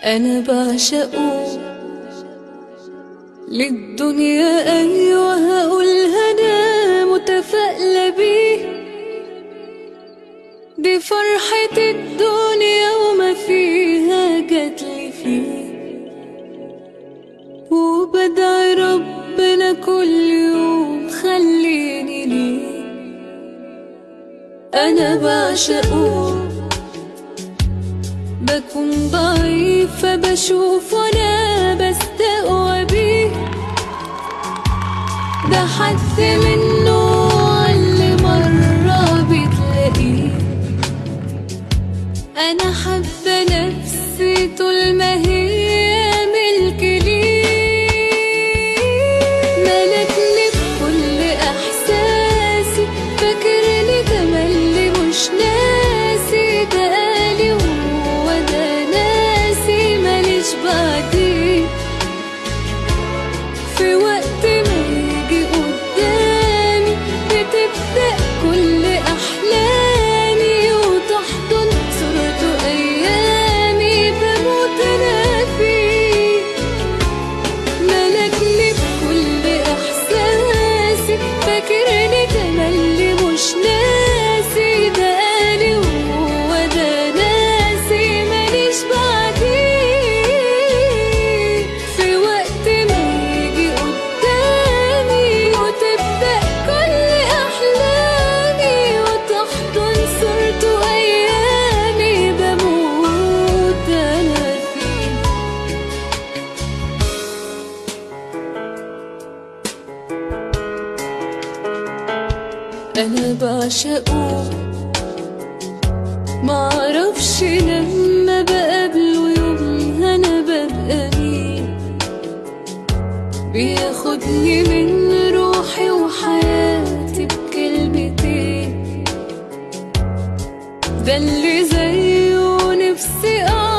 أنا بعشقه للدنيا أيوة هقولها أنا متفائلة بيه دي فرحة الدنيا وما فيها جاتلي فيه وبدعي ربنا كل يوم خليني ليه أنا بعشقه بكون ضعيفة بشوف وانا بستقوى بيه ده حد منه اللي مرة بتلاقيه أنا حابة نفسي طول ما هي ملك ليه ملكني بكل إحساسي فاكرني تملي مش ناسي ده قالي وهو ده ناسي ماليش بعديه في وقت ما يجي قدامي بتبدأ كل أحلامي وتحضن صورته أيامي بموت أنا فيه ملكني بكل إحساسي فاكرني تملي مش ناسي ده قالي وهو ده ناسي ماليش بعديه في وقت ما يجي قدامي وتبدأ كل أحلامي وتحضن صورته أيامي بموت أنا فيه أنا بعشقه معرفش لما بقابله يوم أنا ببقى مين بياخدني من روحي وحياتي بكلمتين ده اللي زيه نفسي أعرف